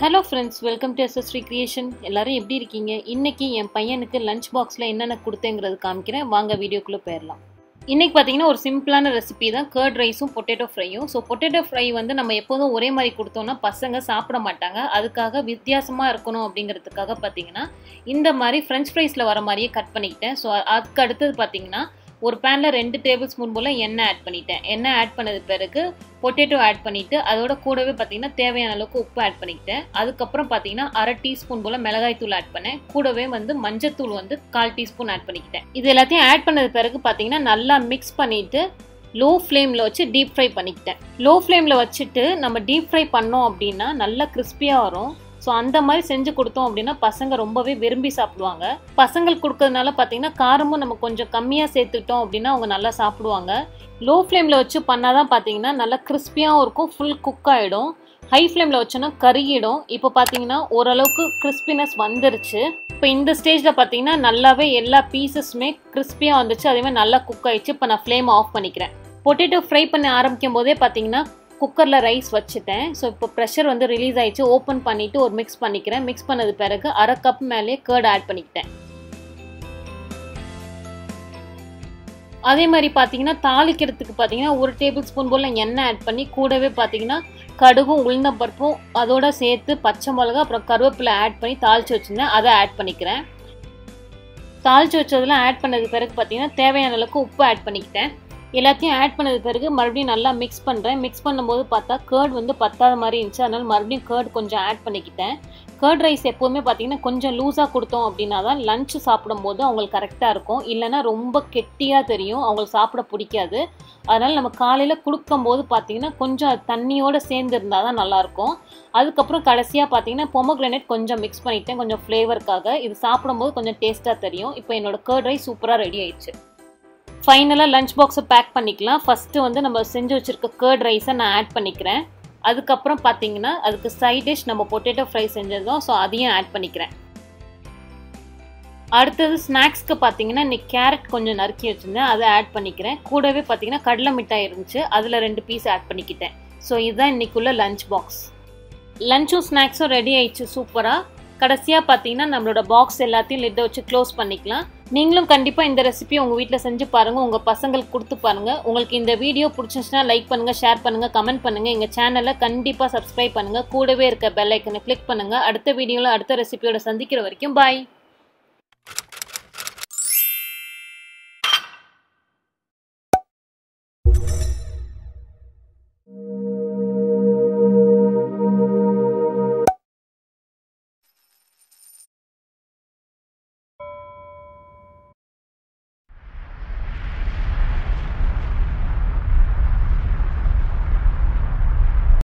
hello friends welcome to எஸ்எஸ்ரீ creation எல்லாரும் எப்படி இருக்கீங்க இன்னைக்கு என் பையனுக்கு லஞ்ச் பாக்ஸில் என்னென்ன கொடுத்தேங்கிறது காமிக்கிறேன் வாங்க வீடியோக்குள்ளே போயிடலாம் இன்னைக்கு பார்த்தீங்கன்னா ஒரு சிம்பிளான ரெசிபி தான் கர்ட் ரைஸும் பொட்டேட்டோ ஃப்ரையும் ஸோ பொட்டேட்டோ ஃப்ரை வந்து நம்ம எப்போதும் ஒரே மாதிரி கொடுத்தோம்னா பசங்க சாப்பிட மாட்டாங்க அதுக்காக வித்தியாசமாக இருக்கணும் அப்படிங்கிறதுக்காக பார்த்தீங்கன்னா இந்த மாதிரி ஃப்ரெஞ்ச் ஃப்ரைஸில் வர மாதிரியே கட் பண்ணிக்கிட்டேன் ஸோ அதுக்கு அடுத்தது பார்த்தீங்கன்னா ஒரு பேனில் ரெண்டு டேபிள் ஸ்பூன் போல் எண்ணெய் ஆட் பண்ணிட்டேன் எண்ணெய் ஆட் பண்ணது பிறகு பொட்டேட்டோ ஆட் பண்ணிவிட்டு அதோட கூடவே பார்த்தீங்கன்னா தேவையான அளவுக்கு உப்பு ஆட் பண்ணிக்கிட்டேன் அதுக்கப்புறம் பார்த்தீங்கன்னா அரை டீஸ்பூன் போல் மிளகாய் தூள் ஆட் பண்ணேன் கூடவே வந்து மஞ்சத்தூள் வந்து கால் டீஸ்பூன் ஆட் பண்ணிக்கிட்டேன் இது எல்லாத்தையும் ஆட் பண்ணது பிறகு பார்த்தீங்கன்னா நல்லா மிக்ஸ் பண்ணிவிட்டு லோ ஃப்ளேமில் வச்சு டீப் ஃப்ரை பண்ணிக்கிட்டேன் லோ ஃப்ளேமில் வச்சுட்டு நம்ம டீப் ஃப்ரை பண்ணோம் அப்படின்னா நல்லா கிறிஸ்பியாக வரும் ஸோ அந்த மாதிரி செஞ்சு கொடுத்தோம் அப்படின்னா பசங்க ரொம்பவே விரும்பி சாப்பிடுவாங்க பசங்களுக்கு கொடுக்கறதுனால பார்த்தீங்கன்னா காரமும் நம்ம கொஞ்சம் கம்மியாக சேர்த்துட்டோம் அப்படின்னா அவங்க நல்லா சாப்பிடுவாங்க லோ ஃப்ளேமில் வச்சு பண்ணால் தான் பார்த்தீங்கன்னா நல்லா கிறிஸ்பியாகவும் இருக்கும் ஃபுல் குக் ஆகிடும் ஹை ஃப்ளேமில் வச்சோன்னா கருகிடும் இப்போ பார்த்தீங்கன்னா ஓரளவுக்கு கிறிஸ்பினஸ் வந்துருச்சு இப்போ இந்த ஸ்டேஜில் பார்த்தீங்கன்னா நல்லாவே எல்லா பீசஸுமே கிறிஸ்பியாக வந்துச்சு அதே மாதிரி நல்லா குக் ஆயிடுச்சு இப்போ நான் ஃப்ளேம் ஆஃப் பண்ணிக்கிறேன் பொட்டேட்டோ ஃப்ரை பண்ண ஆரம்பிக்கும் போதே பார்த்தீங்கன்னா குக்கரில் ரைஸ் வச்சுட்டேன் ஸோ இப்போ ப்ரெஷர் வந்து ரிலீஸ் ஆயிடுச்சு ஓப்பன் பண்ணிவிட்டு ஒரு மிக்ஸ் பண்ணிக்கிறேன் மிக்ஸ் பண்ணது பிறகு அரை கப் மேலே கேர்ட் ஆட் பண்ணிக்கிட்டேன் அதே மாதிரி பார்த்தீங்கன்னா தாளிக்கிறதுக்கு பார்த்தீங்கன்னா ஒரு டேபிள் ஸ்பூன் போல் எண்ணெய் ஆட் பண்ணி கூடவே பார்த்தீங்கன்னா கடுகும் உளுந்த பருப்பும் அதோட சேர்த்து பச்சை மிளகா அப்புறம் கருவேப்பிலை ஆட் பண்ணி தாளித்து வச்சுருந்தேன் அதை ஆட் பண்ணிக்கிறேன் தாளித்து வச்சதெல்லாம் ஆட் பண்ணது பிறகு பார்த்தீங்கன்னா தேவையான அளவுக்கு உப்பு ஆட் பண்ணிக்கிட்டேன் எல்லாத்தையும் ஆட் பண்ணது பிறகு மறுபடியும் நல்லா மிக்ஸ் பண்ணுறேன் மிக்ஸ் பண்ணும்போது பார்த்தா கேர்ட் வந்து பத்தாத மாதிரி இருந்துச்சு அதனால் மறுபடியும் கேர்ட் கொஞ்சம் ஆட் பண்ணிக்கிட்டேன் கேர்ட் ரைஸ் எப்போவுமே பார்த்தீங்கன்னா கொஞ்சம் லூஸாக கொடுத்தோம் அப்படின்னா தான் லஞ்சு சாப்பிடும்போது அவங்களுக்கு கரெக்டாக இருக்கும் இல்லைனா ரொம்ப கெட்டியாக தெரியும் அவங்களுக்கு சாப்பிட பிடிக்காது அதனால் நம்ம காலையில் கொடுக்கும்போது பார்த்தீங்கன்னா கொஞ்சம் தண்ணியோடு சேர்ந்து இருந்தால் தான் நல்லாயிருக்கும் அதுக்கப்புறம் கடைசியாக பார்த்தீங்கன்னா பொமக்ரனேட் கொஞ்சம் மிக்ஸ் பண்ணிட்டேன் கொஞ்சம் ஃப்ளேவருக்காக இது சாப்பிடும்போது கொஞ்சம் டேஸ்ட்டாக தெரியும் இப்போ என்னோடய கேர்ட் ரைஸ் சூப்பராக ரெடி ஆயிடுச்சு ஃபைனலாக லஞ்ச் பாக்ஸை பேக் பண்ணிக்கலாம் ஃபஸ்ட்டு வந்து நம்ம செஞ்சு வச்சுருக்க கேர்ட் ரைஸை நான் ஆட் பண்ணிக்கிறேன் அதுக்கப்புறம் பார்த்தீங்கன்னா அதுக்கு சைட் டிஷ் நம்ம பொட்டேட்டோ ஃப்ரை செஞ்சதும் ஸோ அதையும் ஆட் பண்ணிக்கிறேன் அடுத்தது ஸ்நாக்ஸ்க்கு பார்த்தீங்கன்னா இன்னைக்கு கேரட் கொஞ்சம் நறுக்கி வச்சுருந்தேன் அதை ஆட் பண்ணிக்கிறேன் கூடவே பார்த்தீங்கன்னா கடலை மிட்டாய் இருந்துச்சு அதில் ரெண்டு பீஸ் ஆட் பண்ணிக்கிட்டேன் ஸோ இதுதான் இன்னைக்குள்ள லஞ்ச் பாக்ஸ் லஞ்சும் ஸ்நாக்ஸும் ரெடி ஆயிடுச்சு சூப்பராக கடைசியாக பார்த்தீங்கன்னா நம்மளோட பாக்ஸ் எல்லாத்தையும் லிட்டை வச்சு க்ளோஸ் பண்ணிக்கலாம் நீங்களும் கண்டிப்பாக இந்த ரெசிபி உங்கள் வீட்டில் செஞ்சு பாருங்கள் உங்கள் பசங்களுக்கு கொடுத்து பாருங்கள் உங்களுக்கு இந்த வீடியோ பிடிச்சிச்சுன்னா லைக் பண்ணுங்கள் ஷேர் பண்ணுங்கள் கமெண்ட் பண்ணுங்கள் எங்கள் சேனலை கண்டிப்பாக சப்ஸ்கிரைப் பண்ணுங்கள் கூடவே இருக்க பெல் ஐக்கனை கிளிக் பண்ணுங்கள் அடுத்த வீடியோவில் அடுத்த ரெசிபியோட சந்திக்கிற வரைக்கும் பாய்